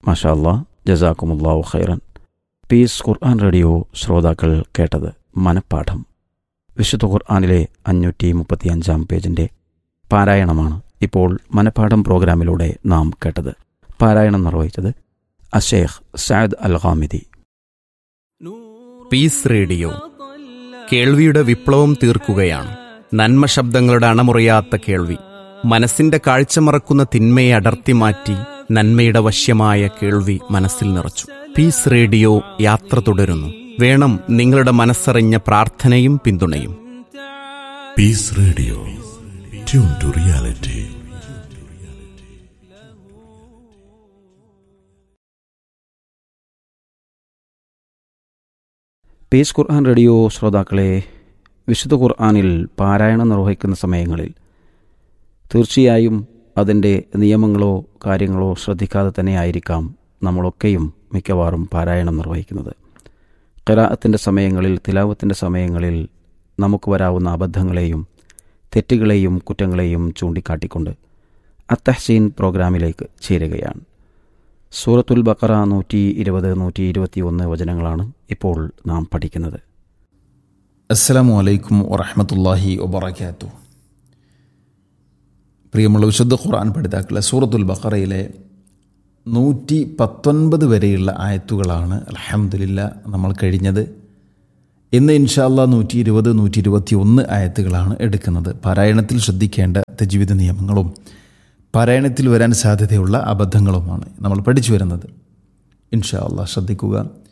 മാഷാ അല്ലാ ജസാക്കുമുല്ലാഹു ഖൈറൻ പീസ് ഖുർആൻ റേഡിയോ ശ്രോതാക്കൾ കേട്ടത് മനപ്പാഠം വിശുദ്ധ ഖുർആാനിലെ അഞ്ഞൂറ്റി മുപ്പത്തിയഞ്ചാം പേജിൻ്റെ പാരായണമാണ് ഇപ്പോൾ മനപ്പാഠം പ്രോഗ്രാമിലൂടെ നാം കേട്ടത് പാരായണം നിർവഹിച്ചത് അഷേഖ് സയദ് അൽ ഖാമിദി പീസ് റേഡിയോ കേൾവിയുടെ വിപ്ലവം തീർക്കുകയാണ് നന്മ ശബ്ദങ്ങളുടെ അണമുറിയാത്ത കേൾവി മനസ്സിന്റെ കാഴ്ച മറക്കുന്ന തിന്മയെ അടർത്തി മാറ്റി നന്മയുടെ വശ്യമായ കേൾവി മനസ്സിൽ നിറച്ചു പീസ് റേഡിയോ യാത്ര തുടരുന്നു വേണം നിങ്ങളുടെ മനസ്സറിഞ്ഞ പ്രാർത്ഥനയും പിന്തുണയും peace radio tune to reality peace ഖുർആൻ റേഡിയോ ശ്രോതാക്കളെ വിശുദ്ധ ഖുർആാനിൽ പാരായണം നിർവഹിക്കുന്ന സമയങ്ങളിൽ തീർച്ചയായും അതിൻ്റെ നിയമങ്ങളോ കാര്യങ്ങളോ ശ്രദ്ധിക്കാതെ തന്നെ ആയിരിക്കാം നമ്മളൊക്കെയും മിക്കവാറും പാരായണം നിർവഹിക്കുന്നത് ഖിറാഅത്തിൻ്റെ സമയങ്ങളിൽ തിലാവത്തിൻ്റെ സമയങ്ങളിൽ നമുക്ക് വരാവുന്ന അബദ്ധങ്ങളെയും തെറ്റുകളെയും കുറ്റങ്ങളെയും ചൂണ്ടിക്കാട്ടിക്കൊണ്ട് അത്തഹ്സീൻ പ്രോഗ്രാമിലേക്ക് ചേരുകയാണ് സൂറത്തുൽ ബക്കറ നൂറ്റി ഇരുപത് നൂറ്റി ഇരുപത്തി ഒന്ന് വചനങ്ങളാണ് ഇപ്പോൾ നാം പഠിക്കുന്നത് അസ്സലാമു അലൈക്കും വറഹമത്തല്ലാഹി വബർക്കാത്തു പ്രിയമുള്ള വിശുദ്ധ ഖുർആൻ പഠിതാക്കളെ സൂറത്തുൽ ബഖറയിലെ നൂറ്റി പത്തൊൻപത് വരെയുള്ള ആയത്തുകളാണ് അലഹമുല്ല നമ്മൾ കഴിഞ്ഞത് ഇന്ന് ഇൻഷാല്ല നൂറ്റി ഇരുപത് നൂറ്റി ഇരുപത്തി ഒന്ന് ആയത്തുകളാണ് എടുക്കുന്നത് പാരായണത്തിൽ ശ്രദ്ധിക്കേണ്ട തജ്വിധ നിയമങ്ങളും പാരായണത്തിൽ വരാൻ സാധ്യതയുള്ള അബദ്ധങ്ങളുമാണ് നമ്മൾ പഠിച്ചു വരുന്നത് ഇൻഷാ അള്ളാഹ് ശ്രദ്ധിക്കുക